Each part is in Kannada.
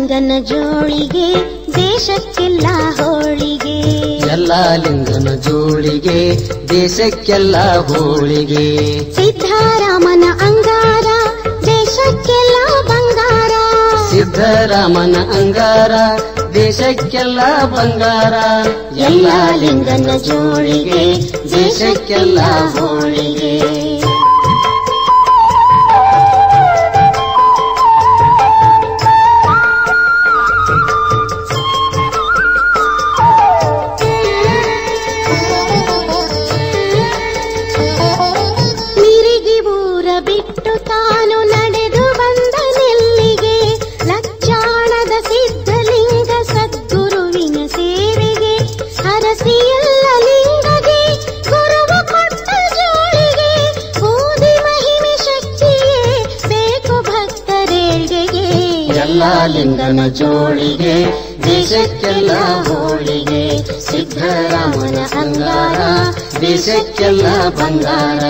ಲಿಂಗನ ಜೋಳಿಗೆ ದೇಶಕ್ಕೆಲ್ಲ ಹೋಳಿಗೆ ಎಲ್ಲ ಲಿಂಗನ ಜೋಳಿಗೆ ದೇಶಕ್ಕೆಲ್ಲ ಹೋಳಿಗೆ ಸಿದ್ಧಾರಾಮನ ಅಂಗಾರ ದೇಶಕ್ಕೆಲ್ಲ ಬಂಗಾರ ಸಿದ್ದರಾಮನ ಅಂಗಾರ ದೇಶಕ್ಕೆಲ್ಲ ಬಂಗಾರ ಎಲ್ಲ ಲಿಂಗನ ಜೋಳಿಗೆ ದೇಶಕ್ಕೆಲ್ಲ ಹೋಳಿಗೆ ಮಿರಿಗಿ ಊರ ಬಿಟ್ಟು ತಾನು ನಡೆದು ಬಂದ ನೆಲ್ಲಿಗೆ ಲಕ್ಷಾಣದ ಸಿದ್ಧಲಿಂಗ ಸದ್ಗುರುವಿನ ಸೇವೆಗೆ ಹರಸಿ ಎಲ್ಲ ಲಿಂಗಗೆ ಗುರುವು ಕೊಟ್ಟ ಜೋಳಿಗೆ ಬೂದಿ ಮಹಿಮೆ ಶಕ್ತಿಯೇ ಬೇಕು ಭಕ್ತರೇಳ್ಗೆಗೆ ಎಲ್ಲ ಲಿಂಗನ ಜೋಳಿಗೆ ದೇಶಕ್ಕೆಲ್ಲ ಹೋಳಿಗೆ ಸಿದ್ದರಾಮನ ಅಂಗಾರ ದೇಶಕ್ಕೆಲ್ಲ ಬಂಗಾರ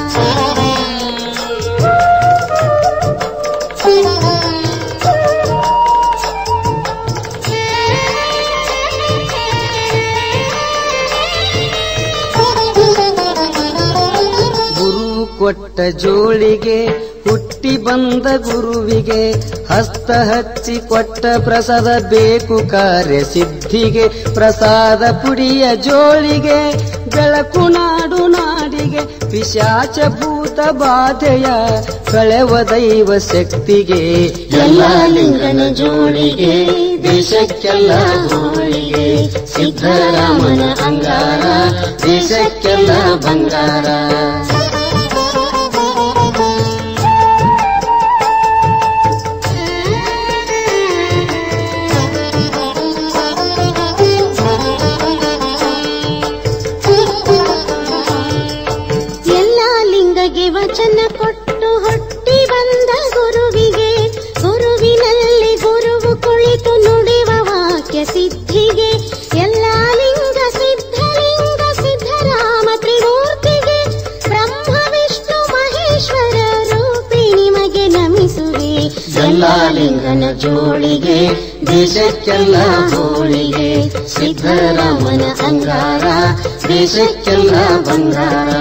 ಗುರು ಕೊಟ್ಟ ಜೋಳಿಗೆ ಹುಟ್ಟಿ ಬಂದ ಗುರುವಿಗೆ ಹಸ್ತ ಹಚ್ಚಿ ಕೊಟ್ಟ ಪ್ರಸಾದ ಬೇಕು ಕಾರ್ಯ ಸಿದ್ಧಿಗೆ ಪ್ರಸಾದ ಪುಡಿಯ ಜೋಳಿಗೆ ಬೆಳಕು ನಾಡು ನಾಡಿಗೆ ಪಿಶಾಚ ಭೂತ ಬಾಧೆಯ ಕಳೆವ ದೈವ ಶಕ್ತಿಗೆ ಎಲ್ಲ ಲಿಂಗನ ಜೋಳಿಗೆ ದೇಶಕ್ಕೆಲ್ಲ ಹೋಳಿಗೆ ಸಿದ್ದರಾಮನ ಅಂಗಾರ ದೇಶಕ್ಕೆಲ್ಲ ಬಂಗಾರ ಎಲ್ಲ ಲಿಂಗಗೆ ವಚನ ಕೊಟ್ಟು ಹೊಟ್ಟಿ ಬಂದ ಗುರುವಿಗೆ ಗುರುವಿನಲ್ಲಿ ಗುರುವು ಕುಳಿತು ನುಡಿವ ವಾಕ್ಯ ಸಿದ್ಧಿಗೆ ಎಲ್ಲ ಲಿಂಗ ಸಿದ್ಧಲಿಂಗ ಸಿದ್ಧರಾಮ ತ್ರಿಮೂರ್ತಿಗೆ ಬ್ರಹ್ಮ ವಿಷ್ಣು ಮಹೇಶ್ವರ ರೂಪಿ ನಿಮಗೆ ನಮಿಸುವೆ ಎಲ್ಲ ಲಿಂಗನ ಜೋಳಿಗೆ ದೇಶಕ್ಕೆಲ್ಲ ಹೋಳಿಗೆ ಸಿದ್ದರಾಮನ ಅಂಗಾರ ದೇಶಕ್ಕೆಲ್ಲ ಬಂಗಾರ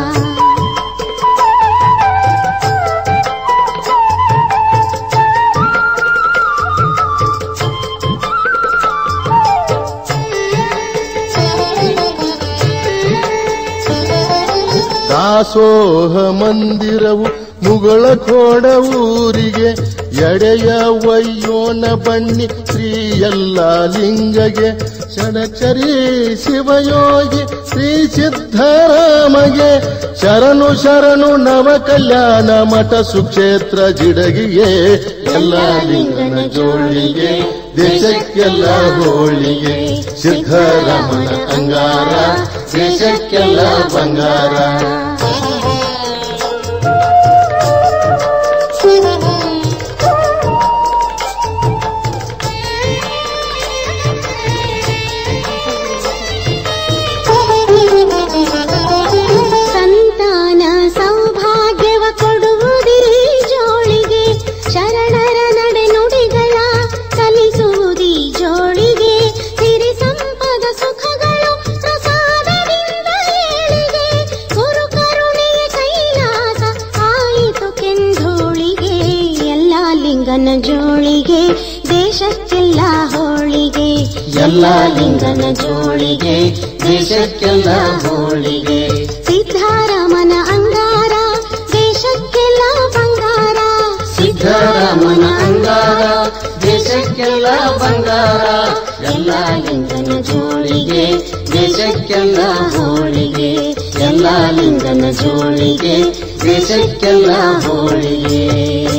ದಾಸೋಹ ಮಂದಿರವು ಮುಗಳ ಕೋಡ ಊರಿಗೆ ಎಡೆಯ ವಯ್ಯೋನ ಬನ್ನಿ ಶ್ರೀ ಎಲ್ಲ ಲಿಂಗಗೆ ಷಡಚರಿ ಶಿವಯೋಗಿ ಶ್ರೀ ಸಿದ್ಧರಾಮಗೆ ಶರಣು ಶರಣು ನವ ಕಲ್ಯಾಣ ಮಠ ಸುಕ್ಷೇತ್ರ ಜಿಡಗಿಗೆ ಎಲ್ಲ ಲಿಂಗನ ಜೋಳಿಗೆ ದೇಶಕ್ಕೆಲ್ಲ ಹೋಳಿಗೆ ಸಿದ್ಧರಾಮನ ಅಂಗಾರ ದೇಶಕ್ಕೆಲ್ಲ ಬಂಗಾರ ಸಂತಾನ ಸೌಭಾಗ್ಯವ ಕೊಡುವುದೇ ಜೋಳಿಗೆ ಶರಣರ ನಡೆ ನುಡಿಗಳ ಕಲಿಸುವುದೀ ಜೋಳಿಗೆ ಸಿರಿ ಸಂಪದ ಸುಖಗಳು ಪ್ರಸಾದದಿಂದ ಏಳಿಗೆ ಗುರು ಕರುಣೆಯ ಕೈಲಾಸ ಆಯಿತು ಕೆಂಧೋಳಿಗೆ ಎಲ್ಲ ಲಿಂಗನ ಜೋಳಿಗೆ ದೇಶಕ್ಕೆಲ್ಲ ಹೋಳಿಗೆ ಎಲ್ಲ ಲಿಂಗನ ಜೋಳಿಗೆ ದೇಶಕ್ಕೆಲ್ಲ ಹೋಳಿಗೆ ಸಿದ್ಧಾರಾಮನ ಅಂಗಾರ ದೇಶಕ್ಕೆಲ್ಲ ಬಂಗಾರ ಸಿದ್ದರಾಮನ ಅಂಗಾರ ದೇಶಕ್ಕೆಲ್ಲ ಬಂಗಾರ ಎಲ್ಲ ಲಿಂಗನ ಜೋಳಿಗೆ ದೇಶಕ್ಕೆಲ್ಲ ಹೋಳಿಗೆ ಎಲ್ಲ ಲಿಂಗನ ಜೋಳಿಗೆ ದೇಶಕ್ಕೆಲ್ಲ ಹೋಳಿಗೆ